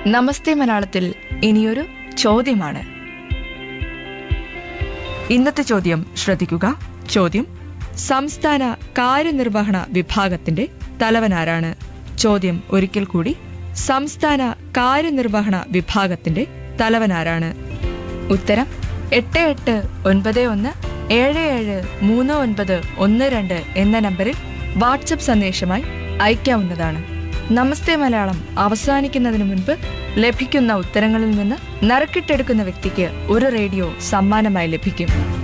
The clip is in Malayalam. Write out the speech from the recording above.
നമസ്തേ മലയാളത്തിൽ ഇനിയൊരു ചോദ്യമാണ് ഇന്നത്തെ ചോദ്യം ശ്രദ്ധിക്കുക ചോദ്യം സംസ്ഥാന കാര്യനിർവഹണ വിഭാഗത്തിന്റെ തലവനാരാണ് ചോദ്യം ഒരിക്കൽ കൂടി സംസ്ഥാന കാര്യനിർവഹണ വിഭാഗത്തിന്റെ തലവനാരാണ് ഉത്തരം എട്ട് എട്ട് ഒൻപത് ഒന്ന് ഏഴ് ഏഴ് മൂന്ന് ഒൻപത് ഒന്ന് രണ്ട് എന്ന നമ്പറിൽ വാട്സപ്പ് സന്ദേശമായി അയക്കാവുന്നതാണ് നമസ്തേ മലയാളം അവസാനിക്കുന്നതിന് മുൻപ് ലഭിക്കുന്ന ഉത്തരങ്ങളിൽ നിന്ന് നറുക്കിട്ടെടുക്കുന്ന വ്യക്തിക്ക് ഒരു റേഡിയോ സമ്മാനമായി ലഭിക്കും